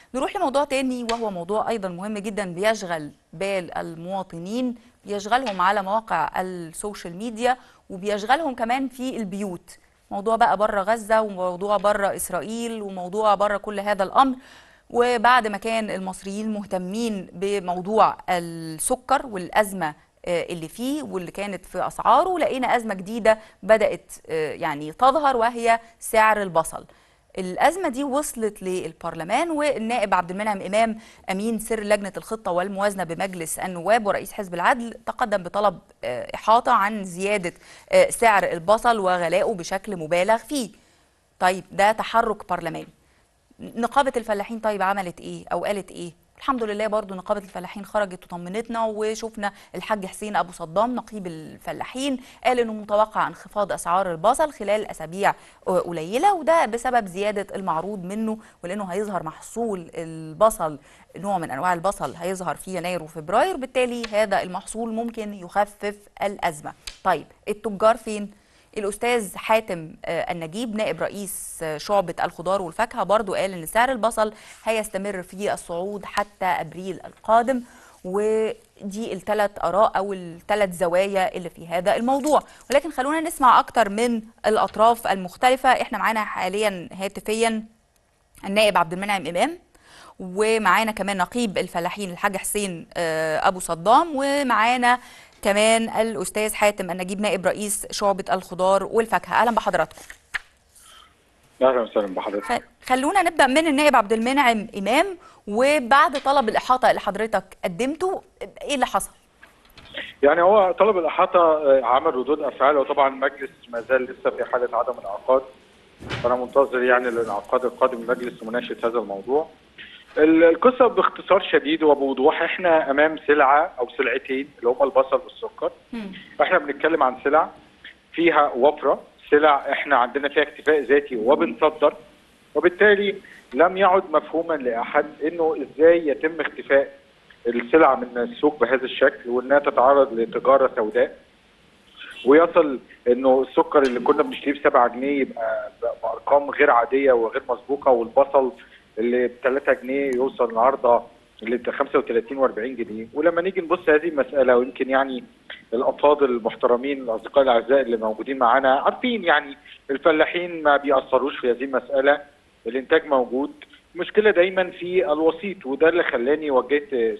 نروح لموضوع تاني وهو موضوع ايضا مهم جدا بيشغل بال المواطنين بيشغلهم على مواقع السوشيال ميديا وبيشغلهم كمان في البيوت موضوع بقى بره غزة وموضوع بره إسرائيل وموضوع بره كل هذا الأمر وبعد ما كان المصريين مهتمين بموضوع السكر والأزمة اللي فيه واللي كانت في أسعاره لقينا أزمة جديدة بدأت يعني تظهر وهي سعر البصل الأزمة دي وصلت للبرلمان والنائب عبد المنعم إمام أمين سر لجنة الخطة والموازنة بمجلس النواب ورئيس حزب العدل تقدم بطلب إحاطة عن زيادة سعر البصل وغلائه بشكل مبالغ فيه طيب ده تحرك برلماني نقابة الفلاحين طيب عملت إيه أو قالت إيه الحمد لله برضو نقابة الفلاحين خرجت وطمنتنا وشفنا الحاج حسين أبو صدام نقيب الفلاحين قال أنه متوقع انخفاض أسعار البصل خلال أسابيع قليلة وده بسبب زيادة المعروض منه ولأنه هيظهر محصول البصل نوع من أنواع البصل هيظهر في يناير وفبراير بالتالي هذا المحصول ممكن يخفف الأزمة طيب التجار فين؟ الاستاذ حاتم النجيب نائب رئيس شعبة الخضار والفاكهة برضو قال ان سعر البصل هيستمر في الصعود حتى ابريل القادم ودي الثلاث اراء او الثلاث زوايا اللي في هذا الموضوع ولكن خلونا نسمع اكتر من الاطراف المختلفة احنا معانا حاليا هاتفيا النائب عبد المنعم امام ومعانا كمان نقيب الفلاحين الحاج حسين ابو صدام ومعانا كمان الاستاذ حاتم النجيب نائب رئيس شعبة الخضار والفاكهة اهلا بحضراتكم اهلا وسهلا بحضرتك خلونا نبدا من النائب عبد المنعم امام وبعد طلب الاحاطه اللي حضرتك قدمته ايه اللي حصل يعني هو طلب الاحاطه عمل ردود افعال وطبعا المجلس ما زال لسه في حاله عدم انعقاد فانا منتظر يعني الانعقاد القادم المجلس لمناقشه هذا الموضوع القصه باختصار شديد وبوضوح احنا امام سلعه او سلعتين اللي هم البصل والسكر احنا بنتكلم عن سلع فيها وفره سلع احنا عندنا فيها اكتفاء ذاتي وبنصدر وبالتالي لم يعد مفهوما لاحد انه ازاي يتم اختفاء السلع من السوق بهذا الشكل وانها تتعرض لتجاره سوداء ويصل انه السكر اللي كنا بنشتريه ب 7 جنيه يبقى بارقام غير عاديه وغير مسبوقه والبصل اللي ب 3 جنيه يوصل النهارده ل 35 و40 جنيه ولما نيجي نبص هذه المساله ويمكن يعني الافاضل المحترمين الاصدقاء الاعزاء اللي موجودين معانا عارفين يعني الفلاحين ما بيأثروش في هذه المساله الانتاج موجود المشكله دايما في الوسيط وده اللي خلاني وجهت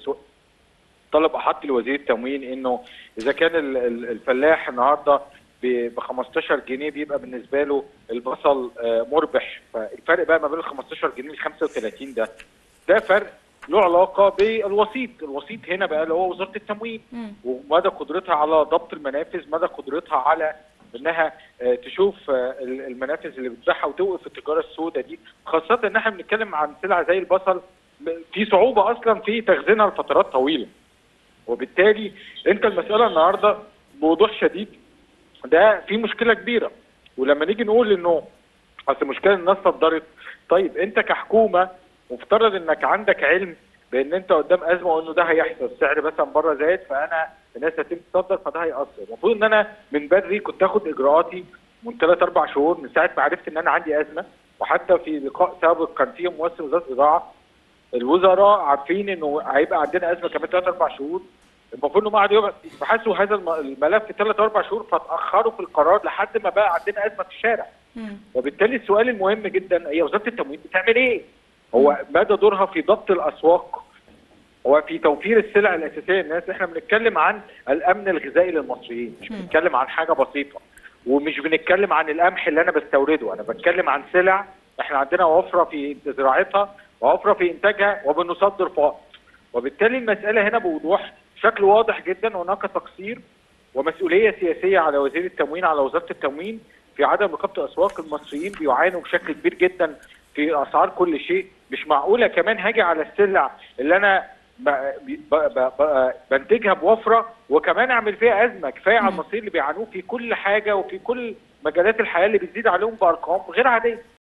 طلب احط لوزير التموين انه اذا كان الفلاح النهارده ب 15 جنيه بيبقى بالنسبه له البصل مربح فالفرق بقى ما بين ال 15 جنيه ل 35 ده ده فرق له علاقه بالوسيط، الوسيط هنا بقى اللي هو وزاره التموين ومدى قدرتها على ضبط المنافذ، مدى قدرتها على انها تشوف المنافذ اللي بتبيعها وتوقف التجاره السوداء دي، خاصه ان احنا بنتكلم عن سلع زي البصل في صعوبه اصلا في تخزينها لفترات طويله. وبالتالي انت المساله النهارده بوضوح شديد ده في مشكله كبيره ولما نيجي نقول انه اصل المشكله الناس صدرت طيب انت كحكومه مفترض انك عندك علم بان انت قدام ازمه وانه ده هيحصل السعر مثلا بره زايد فانا الناس هتبتدي تصدر فده هياثر المفروض ان انا من بدري كنت اخد اجراءاتي من ثلاث اربع شهور من ساعه ما عرفت ان انا عندي ازمه وحتى في لقاء سابق كان فيه ممثل وزاره الزراعه الوزراء عارفين انه هيبقى عندنا ازمه كمان ثلاث اربع شهور المفروض انهم قعدوا يبحثوا هذا الملف ثلاث اربع شهور فتاخروا في القرار لحد ما بقى عندنا ازمه في الشارع. وبالتالي السؤال المهم جدا هي وزاره التموين بتعمل ايه؟ هو مدى دورها في ضبط الاسواق هو في توفير السلع الاساسيه للناس احنا بنتكلم عن الامن الغذائي للمصريين مش بنتكلم عن حاجه بسيطه ومش بنتكلم عن القمح اللي انا بستورده انا بتكلم عن سلع احنا عندنا وفره في زراعتها ووفره في انتاجها وبنصدر فائض وبالتالي المساله هنا بوضوح بشكل واضح جدا هناك تقصير ومسؤوليه سياسيه على وزير التموين على وزاره التموين في عدم رقابه اسواق المصريين بيعانوا بشكل كبير جدا في اسعار كل شيء مش معقوله كمان هاجي على السلع اللي انا ب ب ب ب بنتجها بوفره وكمان اعمل فيها ازمه كفايه على المصريين اللي بيعانوه في كل حاجه وفي كل مجالات الحياه اللي بتزيد عليهم بارقام غير عاديه